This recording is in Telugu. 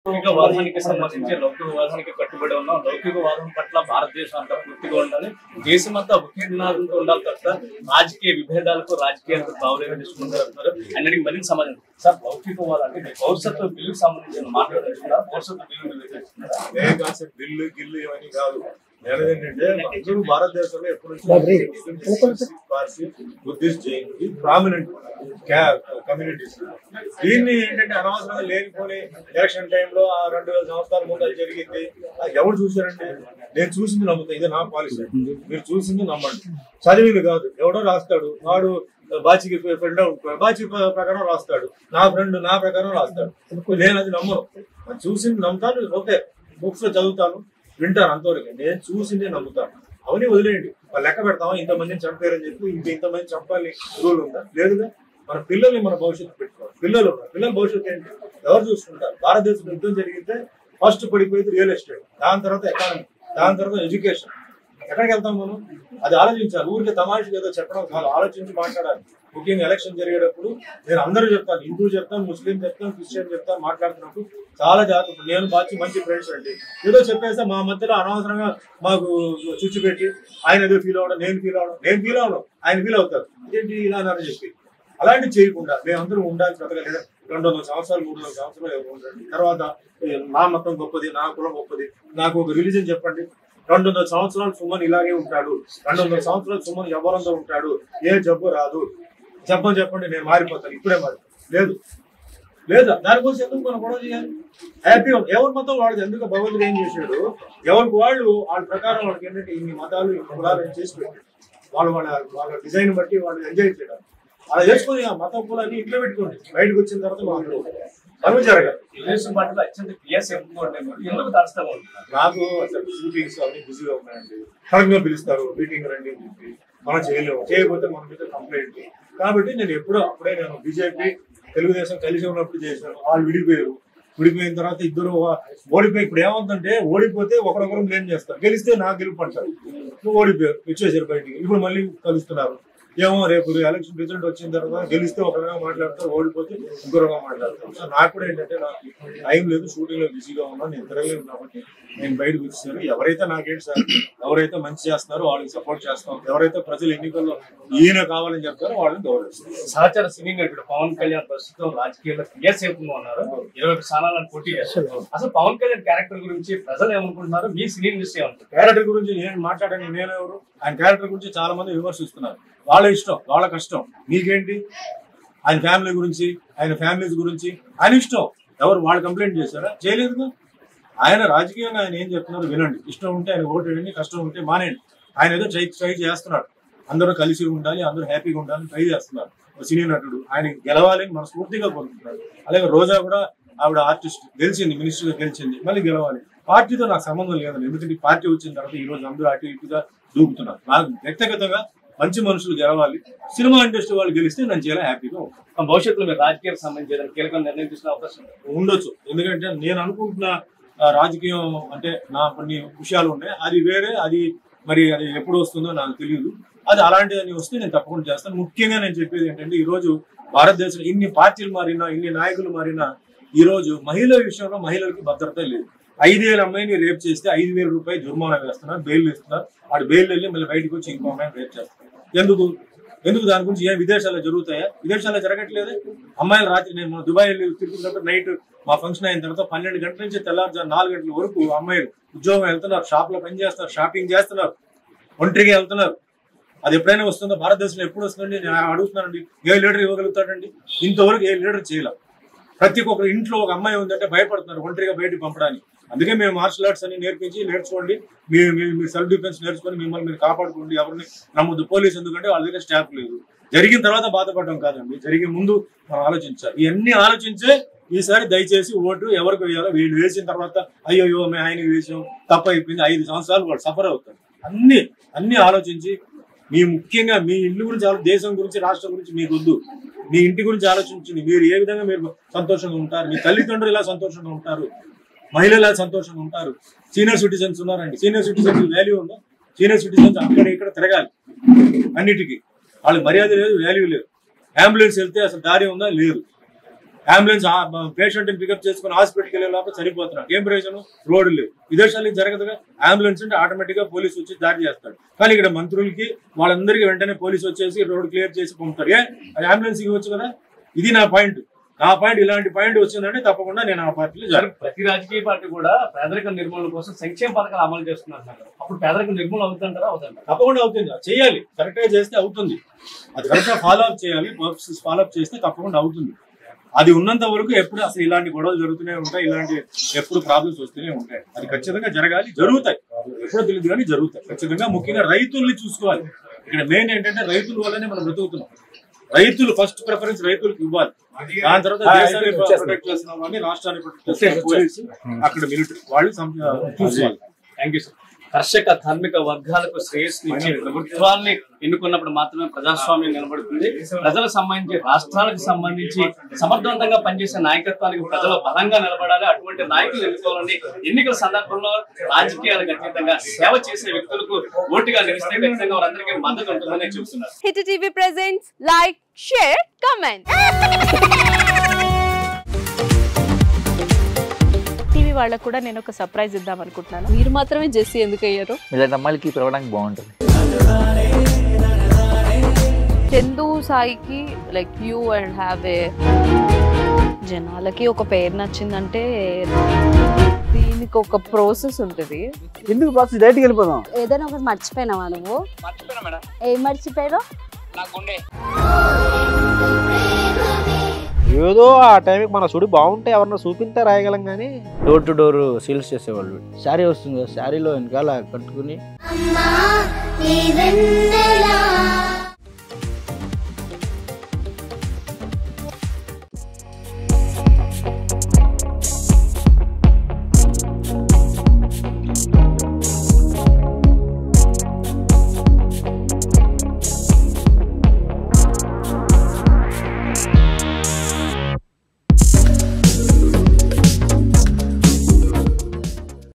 లౌకికవాదానికి సంబంధించి లౌకికవాదానికి కట్టుబడి ఉన్నాం లౌకికవాదం పట్ల భారతదేశం అంతా పూర్తిగా ఉండాలి దేశం అంతా ఒకే నినాదంతో ఉండాలి తప్ప రాజకీయ విభేదాలకు రాజకీయాలకు తావులేగా తీసుకుంటారు అంటున్నారు అన్నిటికీ మరింత సమాధానం సార్ లౌకికవాదం అంటే మీ పౌరసత్వ బిల్లుకు సంబంధించిన మాట్లాడుతున్నారు పౌరసత్వ బిల్లు మీరు వ్యతిరేకిస్తున్నారా? ఏ కాన్సెప్ట్ బిల్లు గిల్లు ఇవన్నీ కాదు నేను ఏంటంటే అందరూ భారతదేశంలో ఎప్పుడు Parsi Buddhist Jain prominent communities దీన్ని ఏంటంటే అనవసరంగా లేనిపోని ఎలక్షన్ టైంలో ఆ రెండు వేల సంవత్సరాల ముందు అది జరిగింది అది ఎవరు చూశారండి నేను చూసింది నమ్ముతా ఇది నా పాలసీ మీరు చూసింది నమ్మండి చదివింది కాదు ఎవడో రాస్తాడు వాడు బాచికి ఫ్రెండ్ బాచి ప్రకారం రాస్తాడు నా ఫ్రెండ్ నా ప్రకారం రాస్తాడు నేను అది నమ్మను అది చూసింది నమ్ముతాను ఓకే బుక్స్ లో చదువుతాను వింటాను అంతవరకు నేను చూసిందే నమ్ముతాను అవన్నీ వదిలేయండి వాళ్ళు లెక్క పెడతామా ఇంతమందిని చంపారని చెప్పి ఇంక ఇంతమంది చంపాలని రూల్ ఉందా లేదుగా మన పిల్లల్ని మన భవిష్యత్తు పెట్టుకోవాలి పిల్లలు ఉన్నారు. పిల్లల భవిష్యత్తు ఏంటి ఎవరు చూసుకుంటారు భారతదేశంలో యుద్ధం జరిగితే ఫస్ట్ పడిపోయేది రియల్ ఎస్టేట్ దాని తర్వాత ఎకానమీ దాని తర్వాత ఎడ్యుకేషన్ ఎక్కడికి వెళ్తాం మనం అది ఆలోచించాలి ఊరికి తమాషకి ఏదో చెప్పడం కాదు ఆలోచించి మాట్లాడాలి ముఖ్యంగా ఎలక్షన్ జరిగేటప్పుడు నేను అందరూ చెప్తాను హిందూ చెప్తాను ముస్లిం చెప్తాను క్రిస్టియన్ చెప్తాను మాట్లాడుతున్నప్పుడు చాలా జాగ్రత్త నేను బాచి మంచి ఫ్రెండ్స్ అండి ఏదో చెప్పేస్తే మా మధ్యలో అనవసరంగా మాకు చుచ్చు పెట్టి ఆయన ఏదో ఫీల్ అవ్వడం నేను ఫీల్ అవ్వడం నేను ఫీల్ అవ్వడం ఆయన ఫీల్ అవుతారు ఇదేంటి ఇలా అన్నారని చెప్పి అలాంటివి చేయకుండా మేమందరం ఉండాలి బ్రతకలేదు రెండు వందల సంవత్సరాలు మూడు వందల సంవత్సరాలు ఎవరు ఉండండి తర్వాత ఏ, నా మతం గొప్పది నా కులం గొప్పది నాకు ఒక రిలీజన్ చెప్పండి రెండు వందల సంవత్సరాలు సుమన్ ఇలాగే ఉంటాడు రెండు వందల సంవత్సరాలు సుమన్ ఎవరంతో ఉంటాడు ఏ జబ్బు రాదు జబ్బని చెప్పండి నేను మారిపోతాను ఇప్పుడే మారి లేదు లేదా దానికోసం ఎందుకు మనం గొడవ చేయాలి హ్యాపీ ఎవరి మతం వాడు ఎందుకు భగవంతుడు ఏం చేశాడు ఎవరికి వాళ్ళు వాళ్ళ ప్రకారం వాళ్ళకి ఏంటంటే ఇన్ని మతాలు ఇన్ని కులాలు అని చేసి పెట్టాడు వాళ్ళు వాళ్ళ వాళ్ళ డిజైన్ బట్టి వాళ్ళు ఎంజాయ్ చేయడం అలా చేసుకొని ఆ మతం కులాన్ని ఇంట్లో పెట్టుకోండి బయటకు వచ్చిన తర్వాత మాకు పనులు జరగాలి తెలుగుదేశం పార్టీలో అత్యంత క్రియాశీలకంగా ఉండే మీరు ఎందుకు తరచుగా ఉంటున్నారు నాకు అసలు షూటింగ్స్ అన్ని బిజీగా ఉన్నాయండి సడన్ గా పిలుస్తారు మీటింగ్ రండి అని చెప్పి మనం చేయలేము చేయకపోతే మన మీద కంప్లైంట్ కాబట్టి నేను ఎప్పుడో అప్పుడే నేను బీజేపీ తెలుగుదేశం కలిసి ఉన్నప్పుడు చేశాను వాళ్ళు విడిపోయారు విడిపోయిన తర్వాత ఇద్దరు ఓడిపోయి ఇప్పుడు ఏమవుతుందంటే ఓడిపోతే ఒకరొకరు బ్లేమ్ చేస్తారు గెలిస్తే నాకు గెలుపు అంటారు నువ్వు ఓడిపోయారు వచ్చేసారు బయటికి ఇప్పుడు మళ్ళీ కలుస్తున్నారు ఏమో రేపు ఎలక్షన్ రిజల్ట్ వచ్చిన తర్వాత గెలిస్తే ఒకరిగా మాట్లాడతారు ఓడిపోతే ఇంకొకరుగా మాట్లాడతారు సో నాకు కూడా ఏంటంటే నాకు టైం లేదు షూటింగ్ లో బిజీగా ఉన్నాను నేను తిరగలేదు కాబట్టి నేను బయటకు వచ్చేసాను ఎవరైతే నాకేంటి సార్ ఎవరైతే మంచి చేస్తున్నారో వాళ్ళకి సపోర్ట్ చేస్తాం ఎవరైతే ప్రజలు ఎన్నికల్లో ఈయన కావాలని చెప్తారో వాళ్ళని గౌరవిస్తాం సహచర సినీ నటుడు పవన్ కళ్యాణ్ ప్రస్తుతం రాజకీయాల్లో క్రియాశీలకంగా ఉన్నారు ఇరవై ఒక్క స్థానాలను పోటీ చేస్తారు అసలు పవన్ కళ్యాణ్ క్యారెక్టర్ గురించి ప్రజలు ఏమనుకుంటున్నారు మీ సినీ ఇండస్ట్రీ ఏమనుకుంటున్నారు క్యారెక్టర్ గురించి నేను మాట్లాడండి నేను ఎవరు ఆయన క్యారెక్టర్ గురించి చాలా మంది విమర్శిస్తున్నారు వాళ్ళ ఇష్టం వాళ్ళ కష్టం మీకేంటి ఆయన ఫ్యామిలీ గురించి ఆయన ఫ్యామిలీస్ గురించి ఆయన ఇష్టం ఎవరు వాళ్ళు కంప్లైంట్ చేశారా చేయలేదుగా ఆయన రాజకీయంగా ఆయన ఏం చెప్తున్నారు వినండి ఇష్టం ఉంటే ఆయన ఓటు వేయండి కష్టం ఉంటే మానేయండి ఆయన ఏదో ట్రై ట్రై చేస్తున్నాడు అందరూ కలిసి ఉండాలి అందరూ హ్యాపీగా ఉండాలని ట్రై చేస్తున్నారు ఒక సినీ నటుడు ఆయన గెలవాలి అని మనస్ఫూర్తిగా కోరుకుంటున్నారు అలాగే రోజా కూడా ఆవిడ ఆర్టిస్ట్ గెలిచింది మినిస్టర్ గెలిచింది మళ్ళీ గెలవాలి పార్టీతో నాకు సంబంధం లేదండి ఎందుకంటే ఈ పార్టీ వచ్చిన తర్వాత ఈ రోజు అందరూ అటు ఇటుగా దూకుతున్నారు నాకు వ్యక్తిగతంగా మంచి మనుషులు గెలవాలి సినిమా ఇండస్ట్రీ వాళ్ళు గెలిస్తే నేను చాలా హ్యాపీగా ఉంటాను భవిష్యత్తులో మీరు రాజకీయాలకు సంబంధించి ఏదైనా కీలక నిర్ణయం తీసుకునే అవకాశం ఉంది. ఉండొచ్చు ఎందుకంటే నేను అనుకుంటున్న ఆ, రాజకీయం అంటే నా కొన్ని విషయాలు ఉన్నాయి అది వేరే అది మరి అది ఎప్పుడు వస్తుందో నాకు తెలియదు అది అలాంటిదని వస్తే నేను తప్పకుండా చేస్తాను ముఖ్యంగా నేను చెప్పేది ఏంటంటే ఈ రోజు భారతదేశంలో ఇన్ని పార్టీలు మారినా ఇన్ని నాయకులు మారినా ఈ రోజు మహిళల విషయంలో మహిళలకి భద్రత లేదు ఐదేళ్ళ అమ్మాయిని రేప్ చేస్తే ఐదు వేల రూపాయలు జుర్మానా వేస్తున్నారు బెయిల్ ఇస్తున్నారు వాడు బెయిల్ వెళ్ళి మళ్ళీ బయటకు వచ్చి ఇంకో అమ్మాయిని రేప్ చేస్తారు ఎందుకు ఎందుకు దాని గురించి ఏ విదేశాల్లో జరుగుతాయా విదేశాల్లో జరగట్లేదు అమ్మాయిలు రాత్రి నేను మొన్న దుబాయ్ వెళ్ళి తిరుగుతున్నప్పుడు నైట్ మా ఫంక్షన్ అయిన తర్వాత పన్నెండు గంటల నుంచి తెల్లారుజాము నాలుగు గంటల వరకు అమ్మాయిలు ఉద్యోగం వెళ్తున్నారు షాప్ లో పని చేస్తున్నారు షాపింగ్ చేస్తున్నారు ఒంటరిగా వెళ్తున్నారు అది ఎప్పుడైనా వస్తుందో భారతదేశంలో ఎప్పుడు వస్తుందండి నేను అడుగుతున్నానండి ఏ లీడర్ ఇవ్వగలుగుతాడండి ఇంతవరకు ఏ లీడర్ చేయలే ప్రతి ఒక్కరు ఇంట్లో ఒక అమ్మాయి ఉందంటే భయపడుతున్నారు ఒంటరిగా బయటకు పంపడానికి అందుకే మేము మార్షల్ ఆర్ట్స్ అని నేర్పించి నేర్చుకోండి మీ మీ- మీ సెల్ఫ్ డిఫెన్స్ నేర్చుకొని మిమ్మల్ని మీరు కాపాడుకోండి ఎవరిని నమ్మొద్దు పోలీస్ ఎందుకంటే వాళ్ళ దగ్గర స్టాఫ్ లేదు జరిగిన తర్వాత బాధపడడం కాదండి జరిగే ముందు మనం ఆలోచించాలి ఇవన్నీ ఆలోచించే ఈసారి దయచేసి ఓటు ఎవరికి వేయాలో వీళ్ళు వేసిన తర్వాత అయ్యో మేము ఆయన వేసాం తప్ప అయిపోయింది ఐదు సంవత్సరాలు వాళ్ళు సఫర్ అవుతారు అన్ని అన్ని ఆలోచించి మీ ముఖ్యంగా మీ ఇల్లు గురించి ఆలో- దేశం గురించి రాష్ట్రం గురించి మీకు వద్దు మీ ఇంటి గురించి ఆలోచించండి మీరు ఏ విధంగా మీరు సంతోషంగా ఉంటారు మీ తల్లిదండ్రులు ఇలా సంతోషంగా ఉంటారు మహిళలు ఇలా సంతోషంగా ఉంటారు సీనియర్ సిటిజన్స్ ఉన్నారండి సీనియర్ సిటిజన్స్ వాల్యూ ఉందా సీనియర్ సిటిజన్స్ అక్కడ ఇక్కడ తిరగాలి అన్నిటికీ వాళ్ళకి మర్యాద లేదు వాల్యూ లేదు అంబులెన్స్ వెళ్తే అసలు దారి ఉందా లేదు అంబులెన్స్ పేషెంట్ పికప్ చేసుకుని హాస్పిటల్కి వెళ్ళే లోపల చనిపోతున్నారు ఏం ప్రయోజనం రోడ్డు లేవు విదేశాలకు జరగదుగా అంబులెన్స్ అంటే ఆటోమేటిక్ గా పోలీసు వచ్చి దారి చేస్తాడు కానీ ఇక్కడ మంత్రులకి వాళ్ళందరికీ వెంటనే పోలీసు వచ్చేసి రోడ్ క్లియర్ చేసి పంపుతారు ఏ అది అంబులెన్స్ ఇవ్వచ్చు కదా ఇది నా పాయింట్ నా పాయింట్ ఇలాంటి పాయింట్ వచ్చిందంటే తప్పకుండా నేను ఆ పార్టీలో సార్ ప్రతి రాజకీయ పార్టీ కూడా పేదరిక నిర్మూలన కోసం సంక్షేమ పథకాలు అమలు చేస్తున్నారు సార్. అప్పుడు పేదరిక నిర్మూలన అవుతుంటారా అవుతుంటారా తప్పకుండా అవుతుంది అది చేయాలి కరెక్ట్ గా చేస్తే అవుతుంది అది కరెక్ట్ గా ఫాలో అప్ చేయాలి ఫాలో అప్ చేస్తే తప్పకుండా అవుతుంది అది ఉన్నంత వరకు ఎప్పుడు అసలు ఇలాంటి గొడవలు జరుగుతూనే ఉంటాయి ఇలాంటి ఎప్పుడు ప్రాబ్లమ్స్ వస్తూనే ఉంటాయి అది ఖచ్చితంగా జరగాలి జరుగుతాయి ఎప్పుడో తెలియదు కానీ జరుగుతాయి ఖచ్చితంగా ముఖ్యంగా రైతుల్ని చూసుకోవాలి ఇక్కడ మెయిన్ ఏంటంటే రైతుల వల్లనే మనం బ్రతుకుతున్నాం రైతులు ఫస్ట్ ప్రిఫరెన్స్ రైతులకు ఇవ్వాలి దాని తర్వాత దేశాన్ని ప్రొటెక్ట్ చేస్తున్నాం అని రాష్ట్రాన్ని ప్రొటెక్ట్ చేస్తున్న పోలీసు అక్కడ మిలిటరీ వాళ్ళు సం- చూసుకోవాలి థ్యాంక్ యూ సార్ కర్షక కార్మిక వర్గాలకు శ్రేయస్నిచ్చే ప్రభుత్వాన్ని ఎన్నుకున్నప్పుడు మాత్రమే ప్రజాస్వామ్యం నిలబడుతుంది ప్రజలకు సంబంధించి రాష్ట్రాలకు సంబంధించి సమర్థవంతంగా పనిచేసే నాయకత్వానికి ప్రజలు బలంగా నిలబడాలి అటువంటి నాయకులు ఎన్నుకోవాలని ఎన్నికల సందర్భంలో రాజకీయాలకు అతీతంగా సేవ చేసే వ్యక్తులకు ఓటుగా నిలిస్తే ఖచ్చితంగా వారందరికీ మద్దతు ఉంటుందని చెబుతున్నారు hit TV presents like share comment TV వాళ్ళకు కూడా నేను ఒక సర్ప్రైజ్ ఇద్దాం అనుకుంటున్నాను మీరు మాత్రమే జెస్సీ ఎందుకు అయ్యారు ఇలాంటి అమ్మాయిలకి పిలవడానికి బాగుంటుంది చందు సాయికి like you and have a జనాలకి ఒక పేరు నచ్చిందంటే దీనికి ఒక ప్రాసెస్ ఉంటుంది ఎందుకు ప్రాసెస్ డైరెక్ట్కి వెళ్ళిపోదాం ఏదైనా ఒకటి మర్చిపోయినావా నువ్వు ఏం మర్చిపోయావు ఏదో ఆ టైంకి మన సుడి బాగుంటే ఎవరన్నా చూపిస్తే రాయగలం కానీ డోర్ టు డోర్ సేల్స్ చేసేవాళ్ళు శారీ వస్తుంది కదా శారీలో వెనకాల కట్టుకుని అమ్మా నీ వెన్నెలా